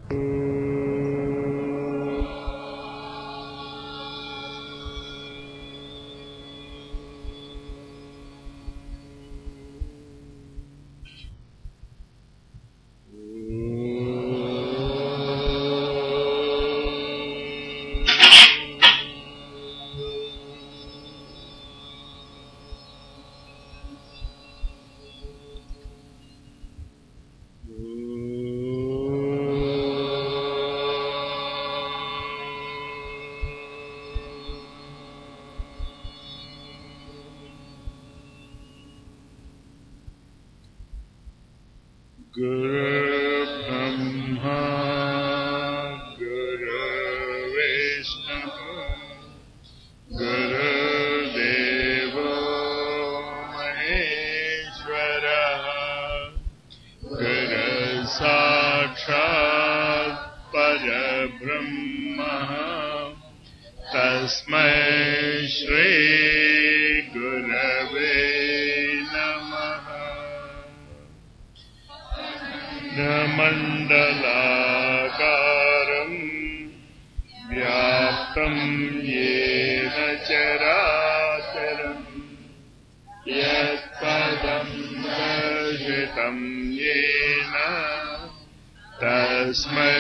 गुरुर्ब्रह्मा गुरुर्विष्णुः गुरुर्देवो महेश्वरः गुरुसाक्षात् परब्रह्मः तस्मै श्रीगुरवे नमः मण्डलाकारम् व्याप्तम् येन चराचरम् यत्पदम् दर्शितम् येन तस्मै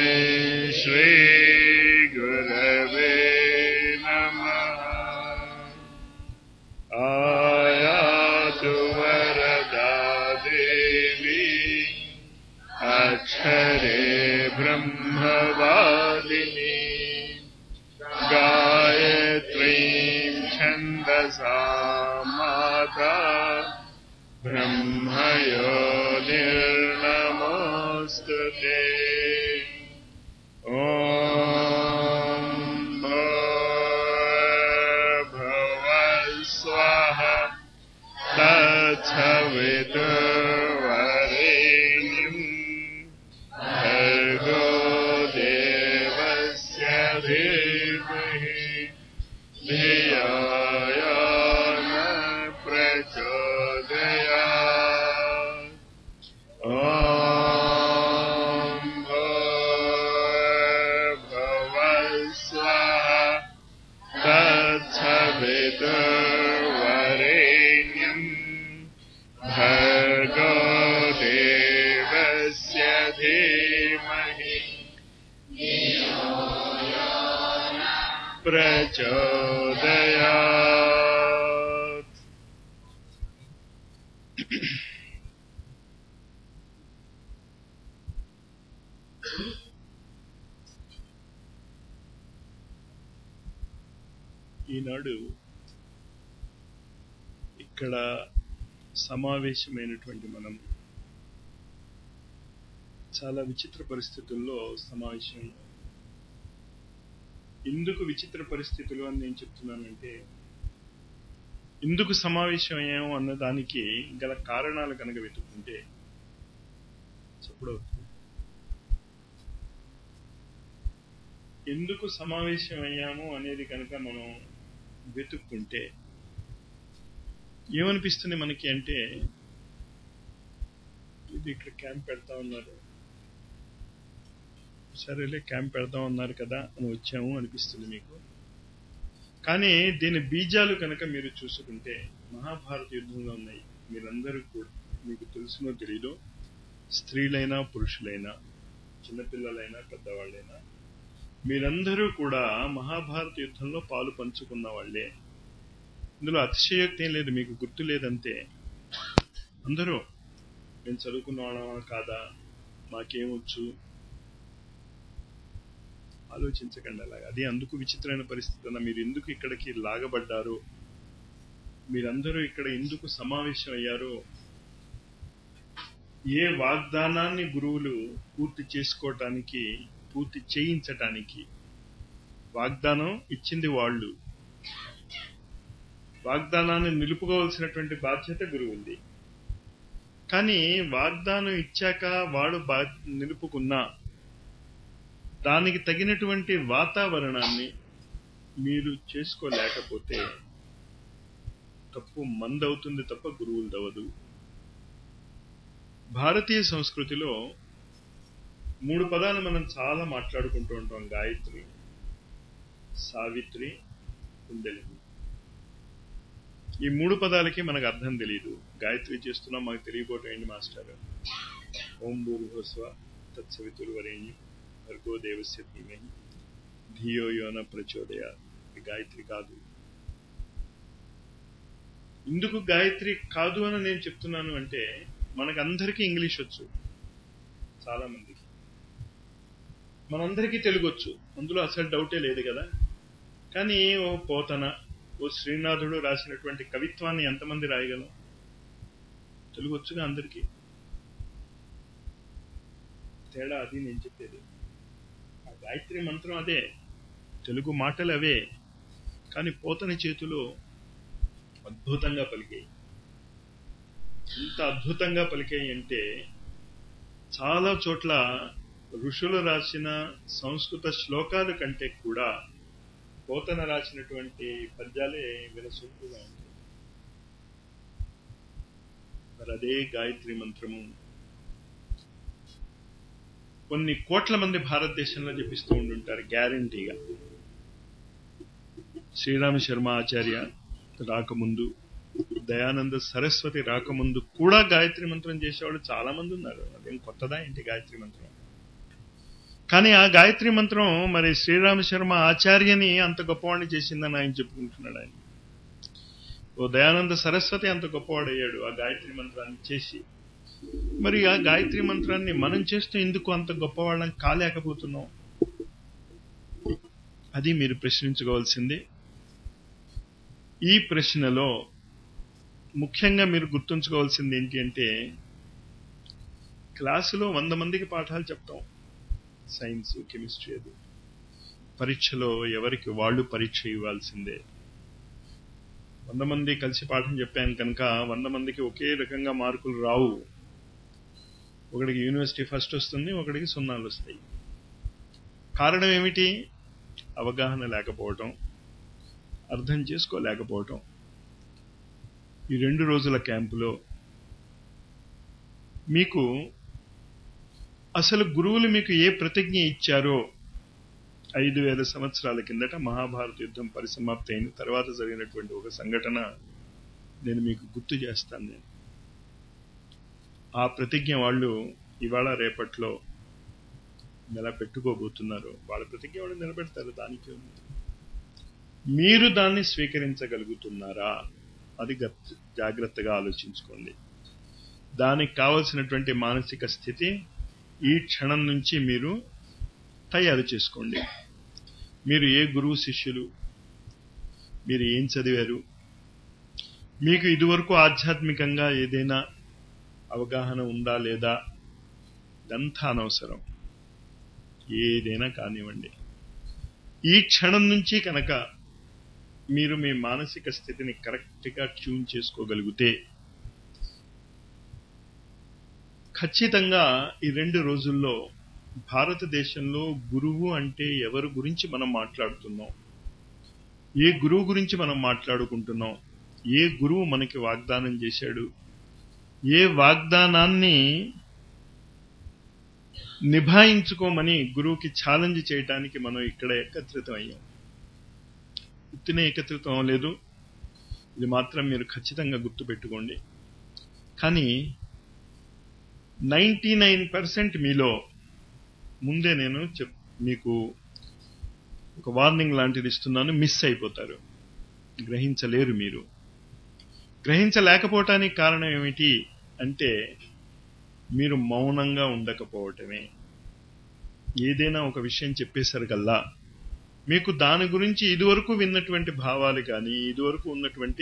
श्रीगुरवे नमः आयातु वरदा देवी अक्षरे ब्रह्मवादिनी गायत्रीं छन्दसा माता ब्रह्मयो निर्नमोऽस्तु ते ॐ भूर्भुवः स्वः तत्सवितुर्वरेण्यम् भर्गो देवस्य धीमहि धियो यो न प्रचोदयात् ॐ भूर्भुवः स्वः तत्सवितुर्वरेण्यम् भर्गो देवस्य धीमहि प्रचोदयात् ఈనాడు ఇక్కడ సమావేశమైనటువంటి మనం చాలా విచిత్ర పరిస్థితుల్లో సమావేశం ఎందుకు విచిత్ర పరిస్థితులు అని నేను చెప్తున్నానంటే ఎందుకు సమావేశం అయ్యాము అన్న దానికి గల కారణాలు కనుక వెతుక్కుంటే చెప్పడవుతుంది ఎందుకు సమావేశం అయ్యాము అనేది కనుక మనం వెతుక్కుంటే ఏమనిపిస్తుంది మనకి అంటే ఇది ఇక్కడ క్యాంప్ పెడతా ఉన్నారు సరేలే క్యాంప్ పెడతా ఉన్నారు కదా అని వచ్చాము అనిపిస్తుంది మీకు కానీ దీని బీజాలు కనుక మీరు చూసుకుంటే మహాభారత యుద్ధంలో ఉన్నాయి మీరందరూ కూడా మీకు తెలుసునో తెలీదో స్త్రీలైనా పురుషులైనా చిన్నపిల్లలైనా పెద్దవాళ్ళైనా మీరందరూ కూడా మహాభారత యుద్ధంలో పాలు పంచుకున్న వాళ్ళే ఇందులో అతిశయోక్తి ఏం లేదు మీకు గుర్తు లేదంతే అందరూ మేము చదువుకున్న వాళ్ళమా కాదా మాకేమొచ్చు ఆలోచించకండి అలాగా అది అందుకు విచిత్రమైన పరిస్థితి అన్న మీరు ఎందుకు ఇక్కడికి లాగబడ్డారు మీరందరూ ఇక్కడ ఎందుకు సమావేశం అయ్యారో ఏ వాగ్దానాన్ని గురువులు పూర్తి చేసుకోవటానికి పూర్తి చేయించటానికి వాగ్దానం ఇచ్చింది వాళ్ళు వాగ్దానాన్ని నిలుపుకోవాల్సినటువంటి బాధ్యత గురువుంది కానీ వాగ్దానం ఇచ్చాక వాడు బా నిలుపుకున్నా దానికి తగినటువంటి వాతావరణాన్ని మీరు చేసుకోలేకపోతే తప్పు మందవుతుంది తప్ప గురువులు దవదు భారతీయ సంస్కృతిలో మూడు పదాలు మనం చాలా మాట్లాడుకుంటూ ఉంటాం గాయత్రి సావిత్రి కుండలిని ఈ మూడు పదాలకి మనకు అర్థం తెలియదు గాయత్రి చేస్తున్నాం మాకు తెలియకపోవటం ఏంటి మాస్టర్ ఓం భూర్భస్వ తత్సవితుర్వరేణి భర్గో దేవస్య ధీమహి ధియో యోన ప్రచోదయ గాయత్రి కాదు ఎందుకు గాయత్రి కాదు అని నేను చెప్తున్నాను అంటే మనకందరికీ ఇంగ్లీష్ వచ్చు చాలా మందికి మనందరికీ తెలుగు వచ్చు అందులో అసలు డౌటే లేదు కదా కానీ ఓ పోతన ఓ శ్రీనాథుడు రాసినటువంటి కవిత్వాన్ని ఎంతమంది రాయగలం తెలుగు వచ్చుగా అందరికీ తేడా అది నేను చెప్పేది ఆ గాయత్రి మంత్రం అదే తెలుగు మాటలు అవే కానీ పోతన చేతిలో అద్భుతంగా పలికాయి ఇంత అద్భుతంగా పలికాయి అంటే చాలా చోట్ల ఋషులు రాసిన సంస్కృత శ్లోకాల కంటే కూడా పోతన రాసినటువంటి పద్యాలే వినసొంపుగా ఉంటాయి మరి అదే గాయత్రి మంత్రము కొన్ని కోట్ల మంది భారతదేశంలో జపిస్తూ ఉండుంటారు గ్యారంటీగా శ్రీరామ శర్మ ఆచార్య రాకముందు దయానంద సరస్వతి రాకముందు కూడా గాయత్రి మంత్రం చేసేవాళ్ళు చాలా మంది ఉన్నారు అదేం కొత్తదా ఏంటి గాయత్రి మంత్రం కానీ ఆ గాయత్రి మంత్రం మరి శ్రీరామ శర్మ ఆచార్యని అంత గొప్పవాడిని చేసిందని ఆయన చెప్పుకుంటున్నాడు ఆయన ఓ దయానంద సరస్వతి అంత గొప్పవాడు అయ్యాడు ఆ గాయత్రి మంత్రాన్ని చేసి మరి ఆ గాయత్రి మంత్రాన్ని మనం చేస్తూ ఎందుకు అంత గొప్పవాళ్ళని కాలేకపోతున్నాం అది మీరు ప్రశ్నించుకోవాల్సింది ఈ ప్రశ్నలో ముఖ్యంగా మీరు గుర్తుంచుకోవాల్సింది ఏంటి అంటే క్లాసులో వంద మందికి పాఠాలు చెప్తాం సైన్స్ కెమిస్ట్రీ అది పరీక్షలో ఎవరికి వాళ్ళు పరీక్ష ఇవ్వాల్సిందే వంద మంది కలిసి పాఠం చెప్పాను కనుక వంద మందికి ఒకే రకంగా మార్కులు రావు ఒకడికి యూనివర్సిటీ ఫస్ట్ వస్తుంది ఒకడికి సున్నాలు వస్తాయి కారణం ఏమిటి అవగాహన లేకపోవటం అర్థం చేసుకోలేకపోవటం ఈ రెండు రోజుల క్యాంపులో మీకు అసలు గురువులు మీకు ఏ ప్రతిజ్ఞ ఇచ్చారో ఐదు వేల సంవత్సరాల కిందట మహాభారత యుద్ధం పరిసమాప్తి అయిన తర్వాత జరిగినటువంటి ఒక సంఘటన నేను మీకు గుర్తు చేస్తాను నేను ఆ ప్రతిజ్ఞ వాళ్ళు ఇవాళ రేపట్లో నిలబెట్టుకోబోతున్నారు వాళ్ళ ప్రతిజ్ఞ వాళ్ళు నిలబెడతారు దానికి ఉంది మీరు దాన్ని స్వీకరించగలుగుతున్నారా అది జాగ్రత్తగా ఆలోచించుకోండి దానికి కావలసినటువంటి మానసిక స్థితి ఈ క్షణం నుంచి మీరు తయారు చేసుకోండి మీరు ఏ గురువు శిష్యులు మీరు ఏం చదివారు మీకు ఇదివరకు ఆధ్యాత్మికంగా ఏదైనా అవగాహన ఉందా లేదా ఇదంతా అనవసరం ఏదైనా కానివ్వండి ఈ క్షణం నుంచి కనుక మీరు మీ మానసిక స్థితిని కరెక్ట్గా ట్యూన్ చేసుకోగలిగితే ఖచ్చితంగా ఈ రెండు రోజుల్లో భారతదేశంలో గురువు అంటే ఎవరి గురించి మనం మాట్లాడుతున్నాం ఏ గురువు గురించి మనం మాట్లాడుకుంటున్నాం ఏ గురువు మనకి వాగ్దానం చేశాడు ఏ వాగ్దానాన్ని నిభాయించుకోమని గురువుకి ఛాలెంజ్ చేయడానికి మనం ఇక్కడ ఏకత్రితం అయ్యాం ఉత్తినే ఏకత్రితం అవ్వలేదు ఇది మాత్రం మీరు ఖచ్చితంగా గుర్తుపెట్టుకోండి కానీ నైంటీ నైన్ పర్సెంట్ మీలో ముందే నేను చెప్ మీకు ఒక వార్నింగ్ లాంటిది ఇస్తున్నాను మిస్ అయిపోతారు గ్రహించలేరు మీరు గ్రహించలేకపోవటానికి కారణం ఏమిటి అంటే మీరు మౌనంగా ఉండకపోవటమే ఏదైనా ఒక విషయం చెప్పేసరికల్లా మీకు దాని గురించి ఇదివరకు విన్నటువంటి భావాలు కానీ ఇదివరకు ఉన్నటువంటి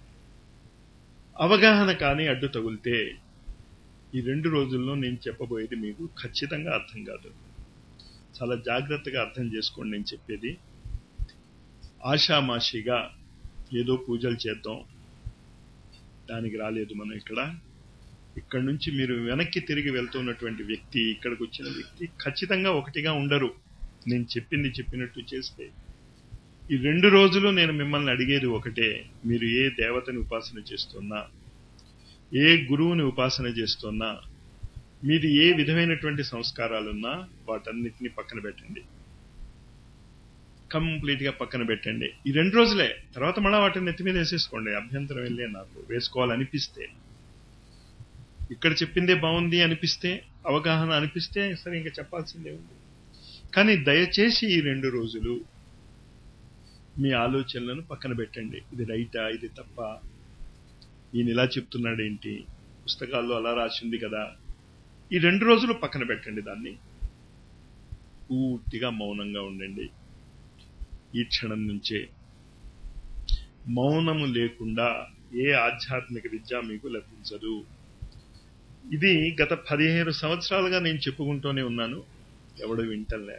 అవగాహన కానీ అడ్డు తగులితే ఈ రెండు రోజుల్లో నేను చెప్పబోయేది మీకు ఖచ్చితంగా అర్థం కాదు చాలా జాగ్రత్తగా అర్థం చేసుకోండి నేను చెప్పేది ఆషామాషిగా ఏదో పూజలు చేద్దాం దానికి రాలేదు మనం ఇక్కడ ఇక్కడ నుంచి మీరు వెనక్కి తిరిగి వెళ్తున్నటువంటి వ్యక్తి ఇక్కడికి వచ్చిన వ్యక్తి ఖచ్చితంగా ఒకటిగా ఉండరు నేను చెప్పింది చెప్పినట్టు చేస్తే ఈ రెండు రోజులు నేను మిమ్మల్ని అడిగేది ఒకటే మీరు ఏ దేవతని ఉపాసన చేస్తున్నా ఏ గురువుని ఉపాసన చేస్తున్నా మీది ఏ విధమైనటువంటి సంస్కారాలున్నా వాటన్నిటిని పక్కన పెట్టండి కంప్లీట్ గా పక్కన పెట్టండి ఈ రెండు రోజులే తర్వాత మళ్ళీ వాటిని నెత్తి మీద వేసేసుకోండి అభ్యంతరం వెళ్ళే నాకు వేసుకోవాలనిపిస్తే ఇక్కడ చెప్పిందే బాగుంది అనిపిస్తే అవగాహన అనిపిస్తే సరే ఇంకా చెప్పాల్సిందే ఉంది కానీ దయచేసి ఈ రెండు రోజులు మీ ఆలోచనలను పక్కన పెట్టండి ఇది రైటా ఇది తప్ప ఈయన ఇలా చెప్తున్నాడేంటి పుస్తకాల్లో అలా రాసింది కదా ఈ రెండు రోజులు పక్కన పెట్టండి దాన్ని పూర్తిగా మౌనంగా ఉండండి ఈ క్షణం నుంచే మౌనము లేకుండా ఏ ఆధ్యాత్మిక విద్య మీకు లభించదు ఇది గత పదిహేను సంవత్సరాలుగా నేను చెప్పుకుంటూనే ఉన్నాను ఎవడు వింటలే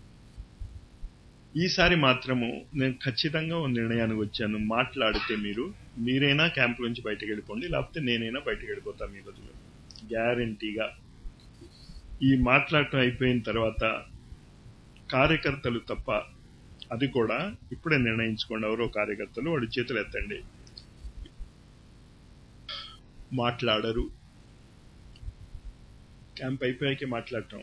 ఈసారి మాత్రము నేను ఖచ్చితంగా ఓ నిర్ణయానికి వచ్చాను మాట్లాడితే మీరు మీరైనా క్యాంప్ నుంచి బయటకు వెళ్ళిపోండి లేకపోతే నేనైనా బయటకు వెళ్ళిపోతా మీ బదులు గ్యారంటీగా ఈ మాట్లాడటం అయిపోయిన తర్వాత కార్యకర్తలు తప్ప అది కూడా ఇప్పుడే నిర్ణయించుకోండి ఎవరో కార్యకర్తలు వాడి చేతులు ఎత్తండి మాట్లాడరు క్యాంప్ అయిపోయాకే మాట్లాడటం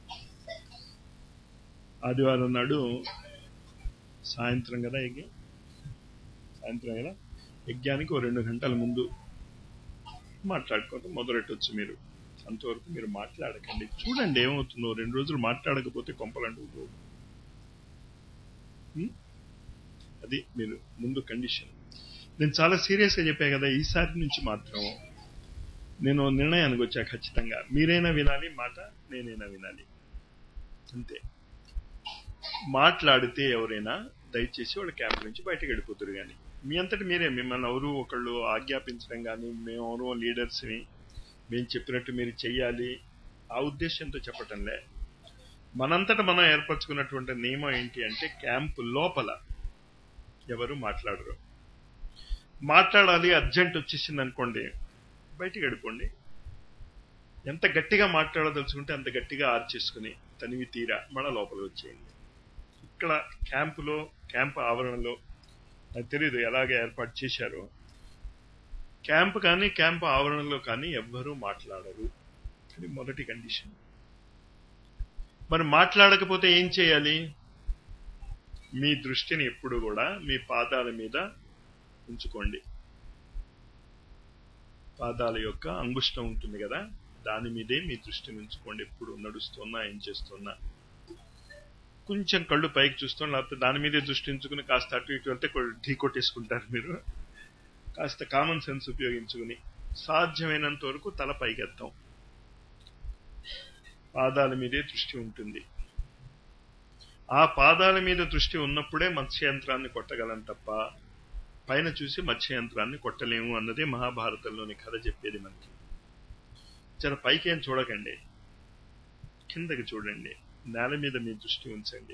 ఆదివారం నాడు సాయంత్రం కదా యజ్ఞం సాయంత్రం కదా యజ్ఞానికి ఓ రెండు గంటల ముందు మాట్లాడుకోవటం మొదలెట్టొచ్చు మీరు అంతవరకు మీరు మాట్లాడకండి చూడండి ఏమవుతుందో రెండు రోజులు మాట్లాడకపోతే కొంపలంటూ అది మీరు ముందు కండిషన్ నేను చాలా సీరియస్ గా చెప్పా కదా ఈసారి నుంచి మాత్రం నేను నిర్ణయానికి వచ్చా ఖచ్చితంగా మీరైనా వినాలి మాట నేనైనా వినాలి అంతే మాట్లాడితే ఎవరైనా దయచేసి వాళ్ళ క్యాంప్ నుంచి బయటకు వెళ్ళిపోతారు కానీ మీ అంతటి మీరే మిమ్మల్ని ఎవరు ఒకళ్ళు ఆజ్ఞాపించడం కానీ మేము ఎవరో లీడర్స్ని మేము చెప్పినట్టు మీరు చెయ్యాలి ఆ ఉద్దేశంతో చెప్పటంలే మనంతట మనం ఏర్పరచుకున్నటువంటి నియమం ఏంటి అంటే క్యాంప్ లోపల ఎవరు మాట్లాడరు మాట్లాడాలి అర్జెంట్ వచ్చేసింది అనుకోండి బయటికి వెళ్ళిపోండి ఎంత గట్టిగా మాట్లాడదలుచుకుంటే అంత గట్టిగా ఆర్చేసుకుని తనివి తీరా మన లోపల వచ్చేయండి ఇక్కడ క్యాంపులో క్యాంప్ ఆవరణలో నాకు తెలియదు ఎలాగ ఏర్పాటు చేశారో క్యాంప్ కానీ క్యాంప్ ఆవరణలో కానీ ఎవ్వరూ మాట్లాడరు అది మొదటి కండిషన్ మరి మాట్లాడకపోతే ఏం చేయాలి మీ దృష్టిని ఎప్పుడు కూడా మీ పాదాల మీద ఉంచుకోండి పాదాల యొక్క అంగుష్టం ఉంటుంది కదా దాని మీదే మీ దృష్టిని ఉంచుకోండి ఎప్పుడు నడుస్తున్నా ఏం చేస్తున్నా కొంచెం కళ్ళు పైకి చూస్తాం లేకపోతే దాని మీదే దృష్టి ఉంచుకుని కాస్త అటు ఇటు వెళ్తే ఢీ కొట్టేసుకుంటారు మీరు కాస్త కామన్ సెన్స్ ఉపయోగించుకుని సాధ్యమైనంత వరకు తల పైకెత్తాం పాదాల మీదే దృష్టి ఉంటుంది ఆ పాదాల మీద దృష్టి ఉన్నప్పుడే మత్స్యంత్రాన్ని కొట్టగలం తప్ప పైన చూసి మత్స్యంత్రాన్ని కొట్టలేము అన్నదే మహాభారతంలోని కథ చెప్పేది మనకి చాలా పైకేం చూడకండి కిందకి చూడండి నేల మీద మీ దృష్టి ఉంచండి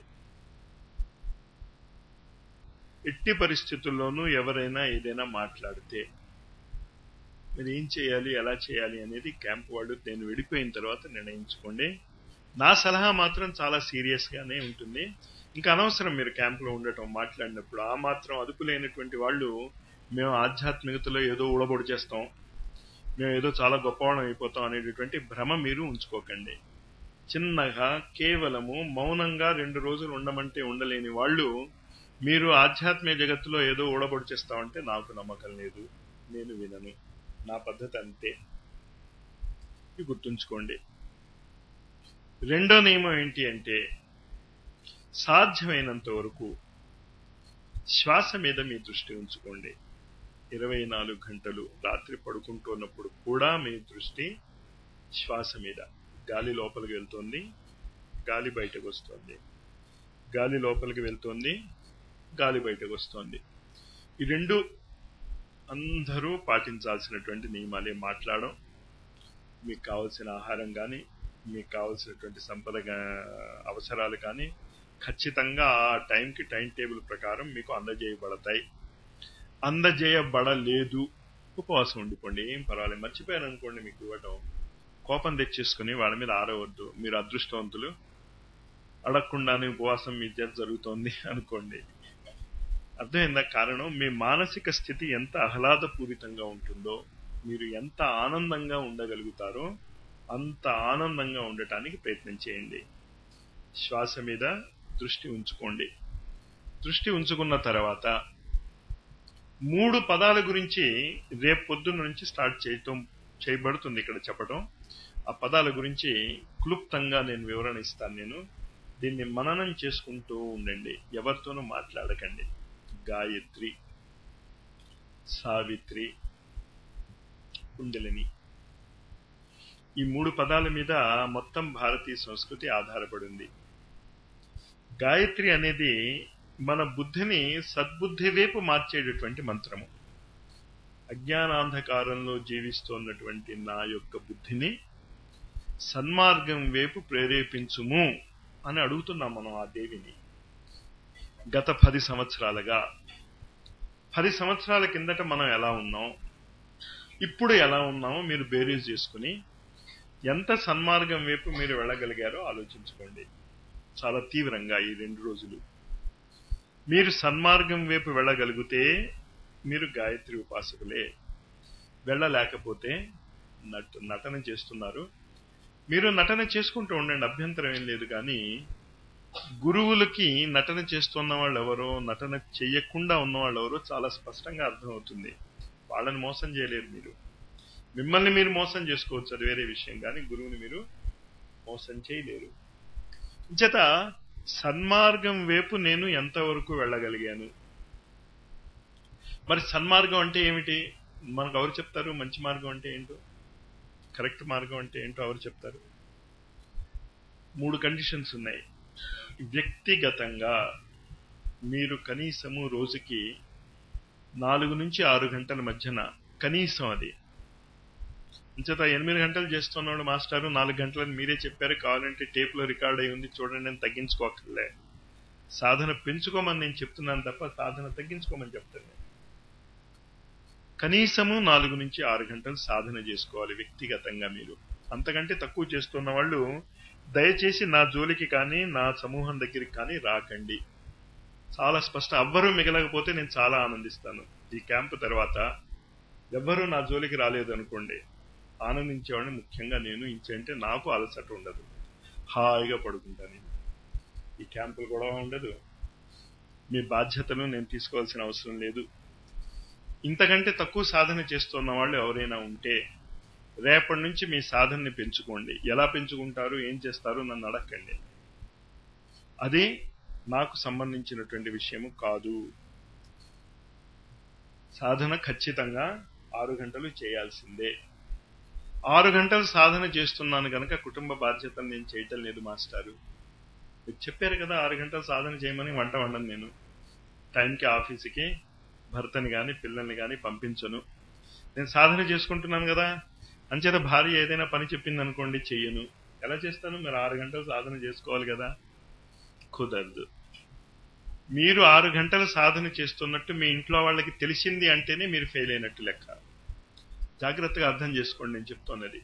ఎట్టి పరిస్థితుల్లోనూ ఎవరైనా ఏదైనా మాట్లాడితే మీరు ఏం చేయాలి ఎలా చేయాలి అనేది క్యాంప్ వాళ్ళు నేను వెళ్ళిపోయిన తర్వాత నిర్ణయించుకోండి నా సలహా మాత్రం చాలా సీరియస్ గానే ఉంటుంది ఇంకా అనవసరం మీరు క్యాంపులో ఉండటం మాట్లాడినప్పుడు ఆ మాత్రం అదుపు లేనటువంటి వాళ్ళు మేము ఆధ్యాత్మికతలో ఏదో ఊడబొడి చేస్తాం మేము ఏదో చాలా గొప్పవాళ్ళం అయిపోతాం అనేటటువంటి భ్రమ మీరు ఉంచుకోకండి చిన్నగా కేవలము మౌనంగా రెండు రోజులు ఉండమంటే ఉండలేని వాళ్ళు మీరు ఆధ్యాత్మిక జగత్తులో ఏదో ఊడబొడి చేస్తామంటే నాకు నమ్మకం లేదు నేను వినను నా పద్ధతి అంతే ఇది గుర్తుంచుకోండి రెండో నియమం ఏంటి అంటే సాధ్యమైనంత వరకు శ్వాస మీద మీ దృష్టి ఉంచుకోండి ఇరవై నాలుగు గంటలు రాత్రి పడుకుంటున్నప్పుడు కూడా మీ దృష్టి శ్వాస మీద గాలి లోపలికి వెళ్తోంది గాలి బయటకు వస్తుంది గాలి లోపలికి వెళ్తోంది గాలి బయటకు వస్తోంది ఈ రెండు అందరూ పాటించాల్సినటువంటి నియమాలే మాట్లాడడం మీకు కావలసిన ఆహారం కానీ మీకు కావలసినటువంటి సంపద అవసరాలు కానీ ఖచ్చితంగా ఆ టైంకి టైం టేబుల్ ప్రకారం మీకు అందజేయబడతాయి అందజేయబడలేదు ఉపవాసం ఉండిపోండి ఏం పర్వాలేదు మర్చిపోయాను అనుకోండి మీకు ఇవ్వటం కోపం తెచ్చేసుకుని వాళ్ళ మీద ఆరవద్దు మీరు అదృష్టవంతులు అడగకుండానే ఉపవాసం మీ చేత జరుగుతోంది అనుకోండి అర్థమైందా కారణం మీ మానసిక స్థితి ఎంత ఆహ్లాదపూరితంగా ఉంటుందో మీరు ఎంత ఆనందంగా ఉండగలుగుతారో అంత ఆనందంగా ఉండటానికి ప్రయత్నం చేయండి శ్వాస మీద దృష్టి ఉంచుకోండి దృష్టి ఉంచుకున్న తర్వాత మూడు పదాల గురించి రేపు పొద్దున్న నుంచి స్టార్ట్ చేయటం చేయబడుతుంది ఇక్కడ చెప్పడం ఆ పదాల గురించి క్లుప్తంగా నేను వివరణ ఇస్తాను నేను దీన్ని మననం చేసుకుంటూ ఉండండి ఎవరితోనూ మాట్లాడకండి గాయత్రి సావిత్రి కుండలిని ఈ మూడు పదాల మీద మొత్తం భారతీయ సంస్కృతి ఆధారపడి ఉంది గాయత్రి అనేది మన బుద్ధిని సద్బుద్ధి వైపు మార్చేటటువంటి మంత్రము అజ్ఞానాంధకారంలో జీవిస్తున్నటువంటి నా యొక్క బుద్ధిని సన్మార్గం వైపు ప్రేరేపించుము అని అడుగుతున్నాం మనం ఆ దేవిని గత పది సంవత్సరాలుగా పది సంవత్సరాల కిందట మనం ఎలా ఉన్నాం ఇప్పుడు ఎలా ఉన్నామో మీరు బేరీజ్ చేసుకుని ఎంత సన్మార్గం వైపు మీరు వెళ్ళగలిగారో ఆలోచించుకోండి చాలా తీవ్రంగా ఈ రెండు రోజులు మీరు సన్మార్గం వైపు వెళ్ళగలిగితే మీరు గాయత్రి ఉపాసకులే వెళ్ళలేకపోతే నట నటన చేస్తున్నారు మీరు నటన చేసుకుంటూ ఉండండి అభ్యంతరం ఏం లేదు కానీ గురువులకి నటన చేస్తున్న వాళ్ళు ఎవరో నటన చెయ్యకుండా ఉన్న వాళ్ళు ఎవరో చాలా స్పష్టంగా అర్థమవుతుంది వాళ్ళని మోసం చేయలేరు మీరు మిమ్మల్ని మీరు మోసం చేసుకోవచ్చు అది వేరే విషయం కానీ గురువుని మీరు మోసం చేయలేరు చేత సన్మార్గం వైపు నేను ఎంతవరకు వెళ్ళగలిగాను మరి సన్మార్గం అంటే ఏమిటి మనకు ఎవరు చెప్తారు మంచి మార్గం అంటే ఏంటో కరెక్ట్ మార్గం అంటే ఏంటో ఎవరు చెప్తారు మూడు కండిషన్స్ ఉన్నాయి వ్యక్తిగతంగా మీరు కనీసము రోజుకి నాలుగు నుంచి ఆరు గంటల మధ్యన కనీసం అది అంచేత ఎనిమిది గంటలు చేస్తున్నాడు మాస్టారు నాలుగు గంటలని మీరే చెప్పారు కావాలంటే టేప్లో రికార్డ్ అయి ఉంది చూడండి నేను తగ్గించుకోకర్లే సాధన పెంచుకోమని నేను చెప్తున్నాను తప్ప సాధన తగ్గించుకోమని చెప్తాను కనీసము నాలుగు నుంచి ఆరు గంటలు సాధన చేసుకోవాలి వ్యక్తిగతంగా మీరు అంతకంటే తక్కువ చేస్తున్న వాళ్ళు దయచేసి నా జోలికి కానీ నా సమూహం దగ్గరికి కానీ రాకండి చాలా స్పష్టం ఎవ్వరూ మిగలకపోతే నేను చాలా ఆనందిస్తాను ఈ క్యాంపు తర్వాత ఎవ్వరూ నా జోలికి రాలేదు అనుకోండి ఆనందించేవాడిని ముఖ్యంగా నేను ఇంచంటే నాకు అలసట ఉండదు హాయిగా పడుకుంటాను ఈ క్యాంపులు కూడా ఉండదు మీ బాధ్యతలు నేను తీసుకోవాల్సిన అవసరం లేదు ఇంతకంటే తక్కువ సాధన చేస్తున్న వాళ్ళు ఎవరైనా ఉంటే రేపటి నుంచి మీ సాధనని పెంచుకోండి ఎలా పెంచుకుంటారు ఏం చేస్తారు నన్ను అడగండి అది నాకు సంబంధించినటువంటి విషయము కాదు సాధన ఖచ్చితంగా ఆరు గంటలు చేయాల్సిందే ఆరు గంటలు సాధన చేస్తున్నాను కనుక కుటుంబ బాధ్యతలు నేను చేయటం లేదు మాస్టారు మీరు చెప్పారు కదా ఆరు గంటలు సాధన చేయమని వంట వండను నేను టైంకి ఆఫీస్కి భర్తని కానీ పిల్లల్ని కానీ పంపించను నేను సాధన చేసుకుంటున్నాను కదా అంచేత భార్య ఏదైనా పని చెప్పింది అనుకోండి చెయ్యను ఎలా చేస్తాను మీరు ఆరు గంటలు సాధన చేసుకోవాలి కదా కుదరదు మీరు ఆరు గంటలు సాధన చేస్తున్నట్టు మీ ఇంట్లో వాళ్ళకి తెలిసింది అంటేనే మీరు ఫెయిల్ అయినట్టు లెక్క జాగ్రత్తగా అర్థం చేసుకోండి నేను చెప్తున్నది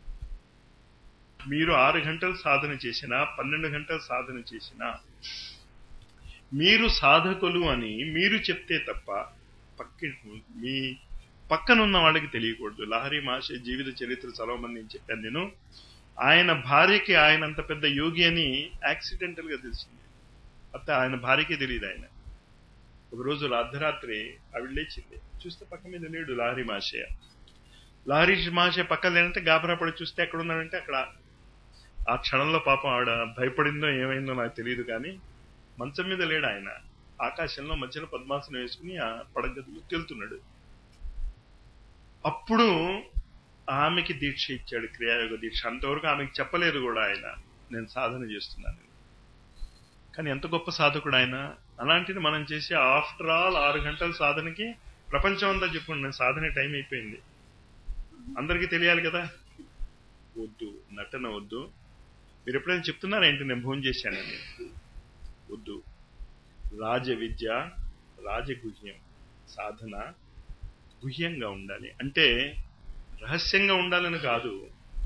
మీరు ఆరు గంటలు సాధన చేసినా పన్నెండు గంటలు సాధన చేసినా మీరు సాధకులు అని మీరు చెప్తే తప్ప పక్కి మీ పక్కనున్న వాళ్ళకి తెలియకూడదు లహరి మహర్షి జీవిత చరిత్ర చదవమని నేను చెప్పాను నేను ఆయన భార్యకి ఆయన అంత పెద్ద యోగి అని యాక్సిడెంటల్ గా తెలిసింది అత్త ఆయన భార్యకి తెలియదు ఆయన ఒకరోజు అర్ధరాత్రి ఆవిడ లేచింది చూస్తే పక్క మీద లేడు లహరి మహర్షయ్య లహరి మహర్షయ్య పక్కన లేనంటే గాబరా పడి చూస్తే ఎక్కడ ఉన్నాడంటే అక్కడ ఆ క్షణంలో పాపం ఆవిడ భయపడిందో ఏమైందో నాకు తెలియదు కానీ మంచం మీద లేడు ఆయన ఆకాశంలో మధ్యలో పద్మాసనం వేసుకుని ఆ పడగదిలో తెలుతున్నాడు అప్పుడు ఆమెకి దీక్ష ఇచ్చాడు క్రియాయోగ దీక్ష అంతవరకు ఆమెకి చెప్పలేదు కూడా ఆయన నేను సాధన చేస్తున్నాను కానీ ఎంత గొప్ప సాధకుడు ఆయన అలాంటిది మనం చేసే ఆఫ్టర్ ఆల్ ఆరు గంటల సాధనకి ప్రపంచం అంతా చెప్పుకోండి నేను సాధన టైం అయిపోయింది అందరికీ తెలియాలి కదా వద్దు నటన వద్దు మీరు ఎప్పుడైనా చెప్తున్నారా ఏంటి నేను భోజనం చేశానని వద్దు రాజ విద్య రాజగుహ్యం సాధన గుహ్యంగా ఉండాలి అంటే రహస్యంగా ఉండాలని కాదు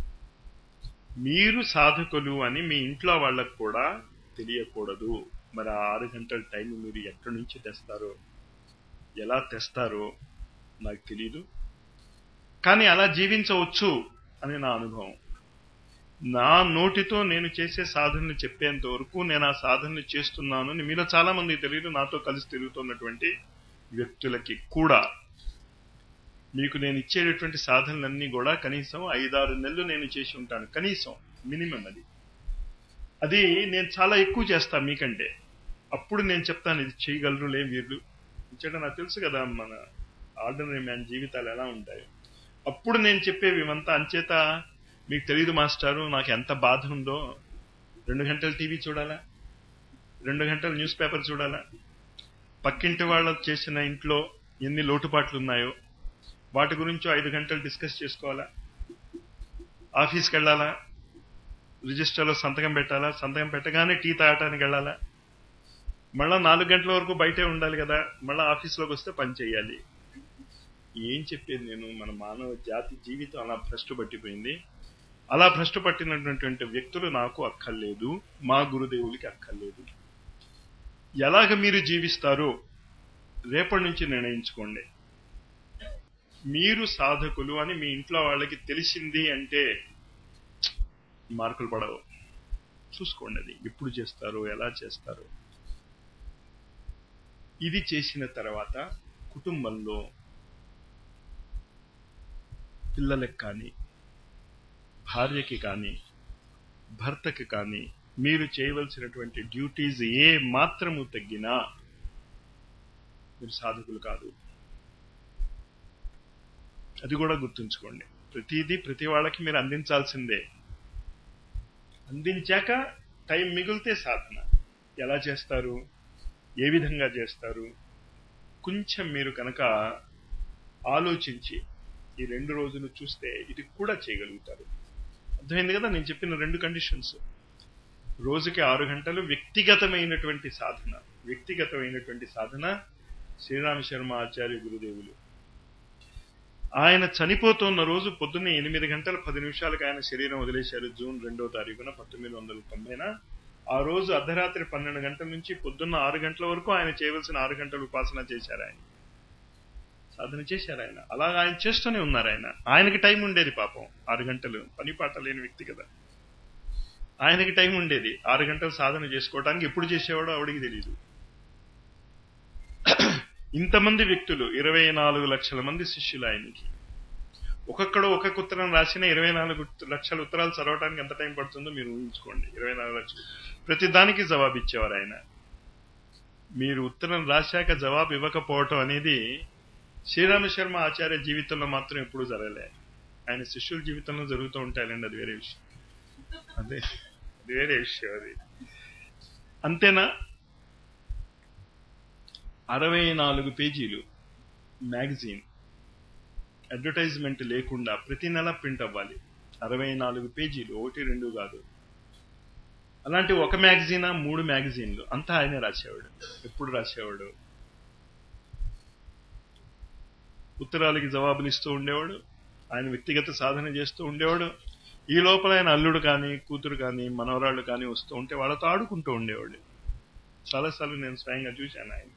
మీరు సాధకులు అని మీ ఇంట్లో వాళ్ళకు కూడా తెలియకూడదు మరి ఆ ఆరు గంటల టైం మీరు ఎక్కడి నుంచి తెస్తారో ఎలా తెస్తారో నాకు తెలియదు కానీ అలా జీవించవచ్చు అని నా అనుభవం నా నోటితో నేను చేసే సాధనలు చెప్పేంత వరకు నేను ఆ సాధనలు చేస్తున్నాను అని మీలో చాలా మంది తెలియదు నాతో కలిసి తిరుగుతున్నటువంటి వ్యక్తులకి కూడా మీకు నేను ఇచ్చేటటువంటి సాధనలన్నీ కూడా కనీసం ఐదారు నెలలు నేను చేసి ఉంటాను కనీసం మినిమం అది అది నేను చాలా ఎక్కువ చేస్తాను మీకంటే అప్పుడు నేను చెప్తాను ఇది చేయగలరు లే వీళ్ళు ఇచ్చట నాకు తెలుసు కదా మన ఆర్డినరీ మ్యాన్ జీవితాలు ఎలా ఉంటాయి అప్పుడు నేను చెప్పేవి ఇవంతా అంచేత మీకు తెలియదు మాస్టారు నాకు ఎంత బాధ ఉందో రెండు గంటలు టీవీ చూడాలా రెండు గంటలు న్యూస్ పేపర్ చూడాలా పక్కింటి వాళ్ళ చేసిన ఇంట్లో ఎన్ని లోటుపాట్లు ఉన్నాయో వాటి గురించి ఐదు గంటలు డిస్కస్ చేసుకోవాలా ఆఫీస్కి వెళ్ళాలా రిజిస్టర్లో సంతకం పెట్టాలా సంతకం పెట్టగానే టీ తాగటానికి వెళ్ళాలా మళ్ళా నాలుగు గంటల వరకు బయటే ఉండాలి కదా మళ్ళీ ఆఫీస్లోకి వస్తే పని చేయాలి ఏం చెప్పేది నేను మన మానవ జాతి జీవితం అలా భ్రష్టు పట్టిపోయింది అలా భ్రష్టు పట్టినటువంటి వ్యక్తులు నాకు అక్కర్లేదు మా గురుదేవులకి అక్కర్లేదు ఎలాగ మీరు జీవిస్తారో రేపటి నుంచి నిర్ణయించుకోండి మీరు సాధకులు అని మీ ఇంట్లో వాళ్ళకి తెలిసింది అంటే మార్కులు పడవు చూసుకోండి అది ఎప్పుడు చేస్తారు ఎలా చేస్తారు ఇది చేసిన తర్వాత కుటుంబంలో పిల్లలకు కానీ భార్యకి కానీ భర్తకి కానీ మీరు చేయవలసినటువంటి డ్యూటీస్ ఏ మాత్రము తగ్గినా మీరు సాధకులు కాదు అది కూడా గుర్తుంచుకోండి ప్రతిదీ ప్రతి వాళ్ళకి మీరు అందించాల్సిందే అందించాక టైం మిగిలితే సాధన ఎలా చేస్తారు ఏ విధంగా చేస్తారు కొంచెం మీరు కనుక ఆలోచించి ఈ రెండు రోజులు చూస్తే ఇది కూడా చేయగలుగుతారు అర్థమైంది కదా నేను చెప్పిన రెండు కండిషన్స్ రోజుకి ఆరు గంటలు వ్యక్తిగతమైనటువంటి సాధన వ్యక్తిగతమైనటువంటి సాధన శ్రీరామ శర్మ ఆచార్య గురుదేవులు ఆయన చనిపోతున్న రోజు పొద్దున్నే ఎనిమిది గంటల పది నిమిషాలకు ఆయన శరీరం వదిలేశారు జూన్ రెండో తారీఖున పంతొమ్మిది వందల తొంభైన ఆ రోజు అర్ధరాత్రి పన్నెండు గంటల నుంచి పొద్దున్న ఆరు గంటల వరకు ఆయన చేయవలసిన ఆరు గంటల ఉపాసన చేశారు ఆయన సాధన చేశారు ఆయన అలా ఆయన చేస్తూనే ఉన్నారు ఆయన ఆయనకి టైం ఉండేది పాపం ఆరు గంటలు పని పాట లేని వ్యక్తి కదా ఆయనకి టైం ఉండేది ఆరు గంటలు సాధన చేసుకోవడానికి ఎప్పుడు చేసేవాడో ఆవిడికి తెలియదు ఇంతమంది వ్యక్తులు ఇరవై నాలుగు లక్షల మంది శిష్యులు ఆయనకి ఒక్కొక్కడు ఒక్కొక్క ఉత్తరం రాసిన ఇరవై నాలుగు లక్షల ఉత్తరాలు చదవడానికి ఎంత టైం పడుతుందో మీరు ఊహించుకోండి ఇరవై నాలుగు లక్షలు ప్రతి దానికి జవాబు ఇచ్చేవారు ఆయన మీరు ఉత్తరం రాశాక జవాబు ఇవ్వకపోవటం అనేది శ్రీరామ శర్మ ఆచార్య జీవితంలో మాత్రం ఎప్పుడూ జరగలే ఆయన శిష్యుల జీవితంలో జరుగుతూ ఉంటాయండి అది వేరే విషయం అదే అది వేరే విషయం అది అంతేనా అరవై నాలుగు పేజీలు మ్యాగజైన్ అడ్వర్టైజ్మెంట్ లేకుండా ప్రతి నెల ప్రింట్ అవ్వాలి అరవై నాలుగు పేజీలు ఒకటి రెండు కాదు అలాంటి ఒక మ్యాగజైనా మూడు మ్యాగజైన్లు అంతా ఆయనే రాసేవాడు ఎప్పుడు రాసేవాడు ఉత్తరాలకి జవాబులు ఇస్తూ ఉండేవాడు ఆయన వ్యక్తిగత సాధన చేస్తూ ఉండేవాడు ఈ లోపల ఆయన అల్లుడు కానీ కూతురు కానీ మనవరాళ్ళు కానీ వస్తూ ఉంటే వాళ్ళతో ఆడుకుంటూ ఉండేవాడు చాలాసార్లు నేను స్వయంగా చూశాను ఆయన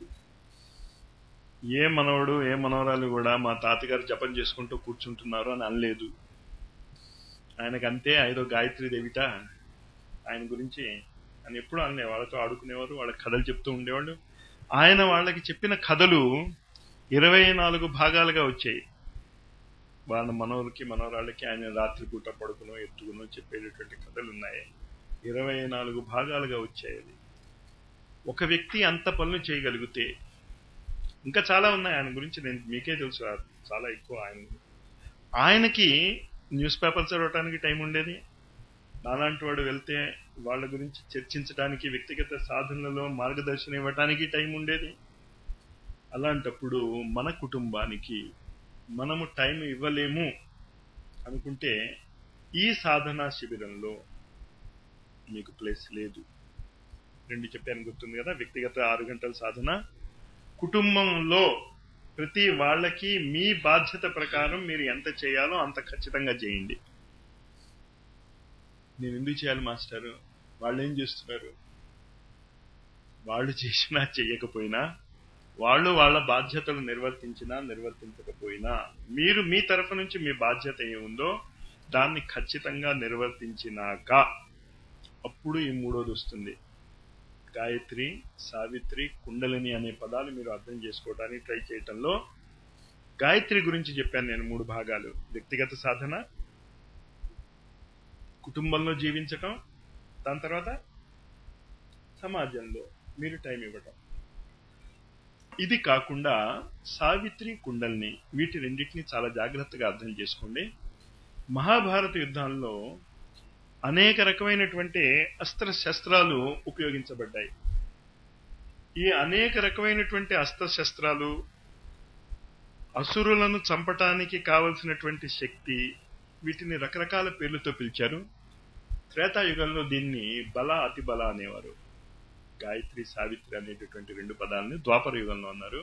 ఏ మనవడు ఏ మనవరాలు కూడా మా తాతగారు జపం చేసుకుంటూ కూర్చుంటున్నారు అని అనలేదు ఆయనకు అంతే ఐదో గాయత్రి దేవిట ఆయన గురించి ఆయన ఎప్పుడు అనలే వాళ్ళతో ఆడుకునేవారు వాళ్ళ కథలు చెప్తూ ఉండేవాళ్ళు ఆయన వాళ్ళకి చెప్పిన కథలు ఇరవై నాలుగు భాగాలుగా వచ్చాయి వాళ్ళ మనవలకి మనవరాళ్ళకి ఆయన రాత్రిపూట పడుకునో ఎత్తుకునో చెప్పేటటువంటి కథలు ఉన్నాయి ఇరవై నాలుగు భాగాలుగా వచ్చాయి అది ఒక వ్యక్తి అంత పనులు చేయగలిగితే ఇంకా చాలా ఉన్నాయి ఆయన గురించి నేను మీకే తెలుసు చాలా ఎక్కువ ఆయన ఆయనకి న్యూస్ పేపర్ చదవటానికి టైం ఉండేది నాలాంటి వాడు వెళ్తే వాళ్ళ గురించి చర్చించడానికి వ్యక్తిగత సాధనలలో మార్గదర్శనం ఇవ్వటానికి టైం ఉండేది అలాంటప్పుడు మన కుటుంబానికి మనము టైం ఇవ్వలేము అనుకుంటే ఈ సాధనా శిబిరంలో మీకు ప్లేస్ లేదు రెండు చెప్పాను గుర్తుంది కదా వ్యక్తిగత ఆరు గంటల సాధన కుటుంబంలో ప్రతి వాళ్ళకి మీ బాధ్యత ప్రకారం మీరు ఎంత చేయాలో అంత ఖచ్చితంగా చేయండి నేను ఎందుకు చేయాలి మాస్టారు వాళ్ళు ఏం చేస్తున్నారు వాళ్ళు చేసినా చెయ్యకపోయినా వాళ్ళు వాళ్ళ బాధ్యతలు నిర్వర్తించినా నిర్వర్తించకపోయినా మీరు మీ తరఫు నుంచి మీ బాధ్యత ఏముందో దాన్ని ఖచ్చితంగా నిర్వర్తించినాక అప్పుడు ఈ మూడోది వస్తుంది గాయత్రి సావిత్రి కుండలిని అనే పదాలు మీరు అర్థం చేసుకోవడానికి ట్రై చేయటంలో గాయత్రి గురించి చెప్పాను నేను మూడు భాగాలు వ్యక్తిగత సాధన కుటుంబంలో జీవించటం దాని తర్వాత సమాజంలో మీరు టైం ఇవ్వటం ఇది కాకుండా సావిత్రి కుండల్ని వీటి రెండింటిని చాలా జాగ్రత్తగా అర్థం చేసుకోండి మహాభారత యుద్ధాల్లో అనేక రకమైనటువంటి అస్త్ర శస్త్రాలు ఉపయోగించబడ్డాయి ఈ అనేక రకమైనటువంటి అస్త్ర శస్త్రాలు అసురులను చంపటానికి కావలసినటువంటి శక్తి వీటిని రకరకాల పేర్లతో పిలిచారు త్రేతాయుగంలో దీన్ని బల అతి బల అనేవారు గాయత్రి సావిత్రి అనేటటువంటి రెండు పదాలని ద్వాపర యుగంలో అన్నారు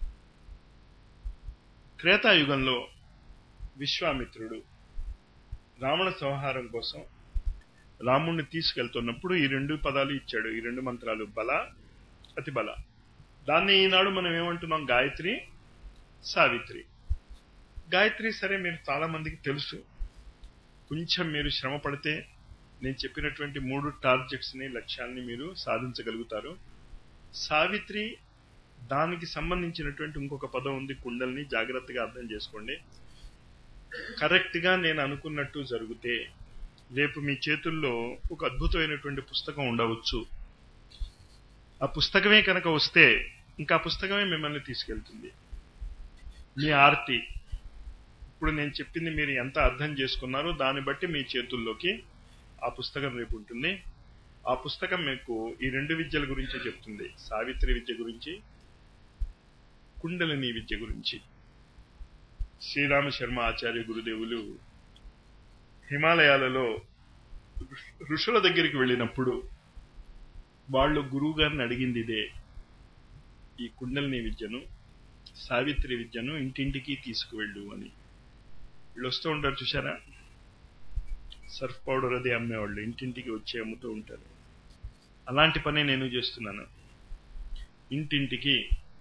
త్రేతాయుగంలో విశ్వామిత్రుడు రావణ సంహారం కోసం రాముణ్ణి తీసుకెళ్తున్నప్పుడు ఈ రెండు పదాలు ఇచ్చాడు ఈ రెండు మంత్రాలు బల అతి బల దాన్ని ఈనాడు మనం ఏమంటున్నాం గాయత్రి సావిత్రి గాయత్రి సరే మీరు చాలా మందికి తెలుసు కొంచెం మీరు శ్రమ పడితే నేను చెప్పినటువంటి మూడు టార్గెట్స్ ని లక్ష్యాన్ని మీరు సాధించగలుగుతారు సావిత్రి దానికి సంబంధించినటువంటి ఇంకొక పదం ఉంది కుండల్ని జాగ్రత్తగా అర్థం చేసుకోండి కరెక్ట్ గా నేను అనుకున్నట్టు జరిగితే రేపు మీ చేతుల్లో ఒక అద్భుతమైనటువంటి పుస్తకం ఉండవచ్చు ఆ పుస్తకమే కనుక వస్తే ఇంకా పుస్తకమే మిమ్మల్ని తీసుకెళ్తుంది మీ ఆర్తి ఇప్పుడు నేను చెప్పింది మీరు ఎంత అర్థం చేసుకున్నారో దాన్ని బట్టి మీ చేతుల్లోకి ఆ పుస్తకం రేపు ఉంటుంది ఆ పుస్తకం మీకు ఈ రెండు విద్యల గురించి చెప్తుంది సావిత్రి విద్య గురించి కుండలిని విద్య గురించి శ్రీరామ శర్మ ఆచార్య గురుదేవులు హిమాలయాలలో ఋషుల దగ్గరికి వెళ్ళినప్పుడు వాళ్ళు గురువు గారిని అడిగింది ఇదే ఈ కుండలిని విద్యను సావిత్రి విద్యను ఇంటింటికి తీసుకువెళ్ళు అని వీళ్ళు వస్తూ ఉంటారు చూసారా సర్ఫ్ పౌడర్ అది అమ్మేవాళ్ళు ఇంటింటికి వచ్చి అమ్ముతూ ఉంటారు అలాంటి పని నేను చేస్తున్నాను ఇంటింటికి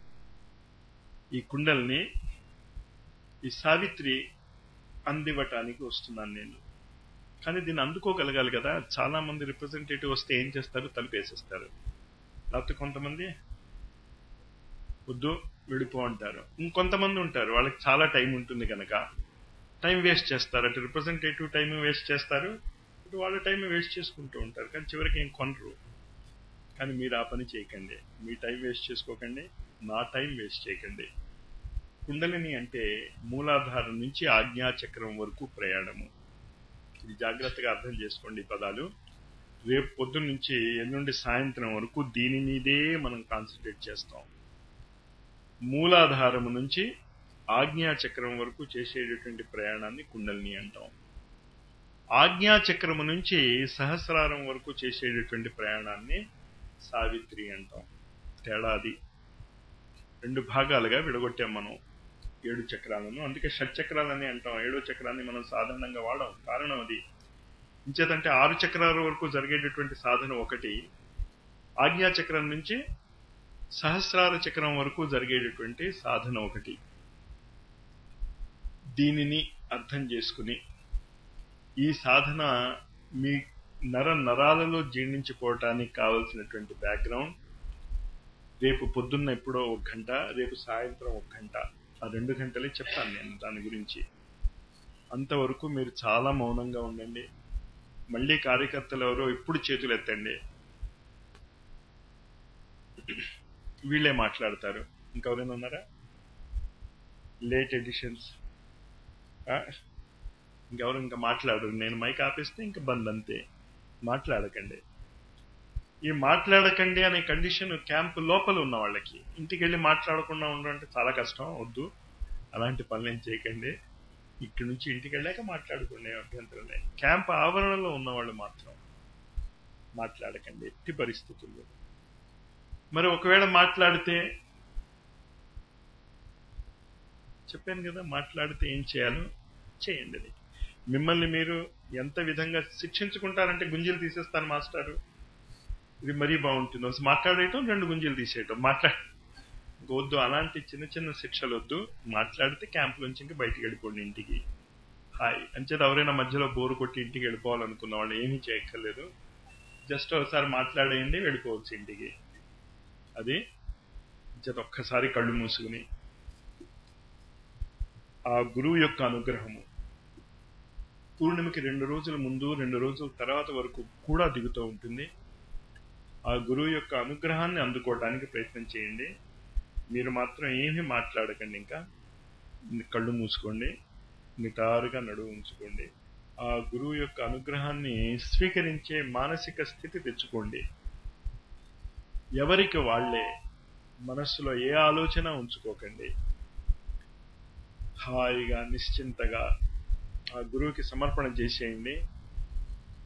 ఈ కుండల్ని ఈ సావిత్రి అందివ్వటానికి వస్తున్నాను నేను కానీ దీన్ని అందుకోగలగాలి కదా చాలా మంది రిప్రజెంటేటివ్ వస్తే ఏం చేస్తారు తలుపేసేస్తారు లేకపోతే కొంతమంది వద్దు విడిపో అంటారు ఇంకొంతమంది ఉంటారు వాళ్ళకి చాలా టైం ఉంటుంది కనుక టైం వేస్ట్ చేస్తారు అటు రిప్రజెంటేటివ్ టైం వేస్ట్ చేస్తారు ఇటు వాళ్ళ టైం వేస్ట్ చేసుకుంటూ ఉంటారు కానీ చివరికి ఏం కొనరు కానీ మీరు ఆ పని చేయకండి మీ టైం వేస్ట్ చేసుకోకండి నా టైం వేస్ట్ చేయకండి కుండలిని అంటే మూలాధారం నుంచి ఆజ్ఞాచక్రం వరకు ప్రయాణము ఇది జాగ్రత్తగా అర్థం చేసుకోండి ఈ పదాలు రేపు పొద్దున్న నుంచి ఎల్లుండి సాయంత్రం వరకు దీని మీదే మనం కాన్సన్ట్రేట్ చేస్తాం మూలాధారము నుంచి ఆజ్ఞాచక్రం వరకు చేసేటటువంటి ప్రయాణాన్ని కుండలిని అంటాం ఆజ్ఞాచక్రము నుంచి సహస్రారం వరకు చేసేటటువంటి ప్రయాణాన్ని సావిత్రి అంటాం తేడాది రెండు భాగాలుగా విడగొట్టాం మనం ఏడు చక్రాలను అందుకే షట్చక్రాలని అంటాం ఏడో చక్రాన్ని మనం సాధారణంగా వాడాం కారణం అది ఇంచేతంటే ఆరు చక్రాల వరకు జరిగేటటువంటి సాధన ఒకటి ఆజ్ఞాచక్రం నుంచి సహస్రార చక్రం వరకు జరిగేటటువంటి సాధన ఒకటి దీనిని అర్థం చేసుకుని ఈ సాధన మీ నర నరాలలో జీర్ణించుకోవటానికి కావలసినటువంటి బ్యాక్గ్రౌండ్ రేపు పొద్దున్న ఎప్పుడో ఒక గంట రేపు సాయంత్రం ఒక గంట ఆ రెండు గంటలే చెప్తాను నేను దాని గురించి అంతవరకు మీరు చాలా మౌనంగా ఉండండి మళ్ళీ కార్యకర్తలు ఎవరో ఇప్పుడు చేతులు ఎత్తండి వీళ్ళే మాట్లాడతారు ఇంకెవరైనా ఉన్నారా లేట్ ఎడిషన్స్ ఇంకెవరు ఇంకా మాట్లాడరు నేను మైక్ ఆపేస్తే ఇంకా బంద్ అంతే మాట్లాడకండి ఈ మాట్లాడకండి అనే కండిషన్ క్యాంప్ లోపల ఉన్న వాళ్ళకి ఇంటికి వెళ్ళి మాట్లాడకుండా ఉండడం చాలా కష్టం వద్దు అలాంటి పనులు ఏం చేయకండి ఇక్కడి నుంచి ఇంటికి వెళ్ళాక మాట్లాడుకునే అభ్యంతరం లేదు క్యాంప్ ఆవరణలో ఉన్న వాళ్ళు మాత్రం మాట్లాడకండి ఎట్టి పరిస్థితుల్లో మరి ఒకవేళ మాట్లాడితే చెప్పాను కదా మాట్లాడితే ఏం చేయాలో చేయండి అది మిమ్మల్ని మీరు ఎంత విధంగా శిక్షించుకుంటారంటే గుంజీలు తీసేస్తాను మాస్టారు ఇది మరీ బాగుంటుంది అసలు మాట్లాడేయటం రెండు గుంజీలు తీసేయటం మాట్లా వద్దు అలాంటి చిన్న చిన్న శిక్షలు వద్దు మాట్లాడితే క్యాంప్ నుంచి ఇంకా బయటికి వెళ్ళిపోండి ఇంటికి హాయ్ అంచేత ఎవరైనా మధ్యలో బోరు కొట్టి ఇంటికి వెళ్ళిపోవాలనుకున్న వాళ్ళు ఏమీ చేయక్కర్లేదు జస్ట్ ఒకసారి మాట్లాడేయండి వెళ్ళిపోవచ్చు ఇంటికి అది అంచేత ఒక్కసారి కళ్ళు మూసుకుని ఆ గురువు యొక్క అనుగ్రహము పూర్ణిమకి రెండు రోజుల ముందు రెండు రోజుల తర్వాత వరకు కూడా దిగుతూ ఉంటుంది ఆ గురువు యొక్క అనుగ్రహాన్ని అందుకోవడానికి ప్రయత్నం చేయండి మీరు మాత్రం ఏమీ మాట్లాడకండి ఇంకా కళ్ళు మూసుకోండి నిటారుగా నడువు ఉంచుకోండి ఆ గురువు యొక్క అనుగ్రహాన్ని స్వీకరించే మానసిక స్థితి తెచ్చుకోండి ఎవరికి వాళ్లే మనస్సులో ఏ ఆలోచన ఉంచుకోకండి హాయిగా నిశ్చింతగా ఆ గురువుకి సమర్పణ చేసేయండి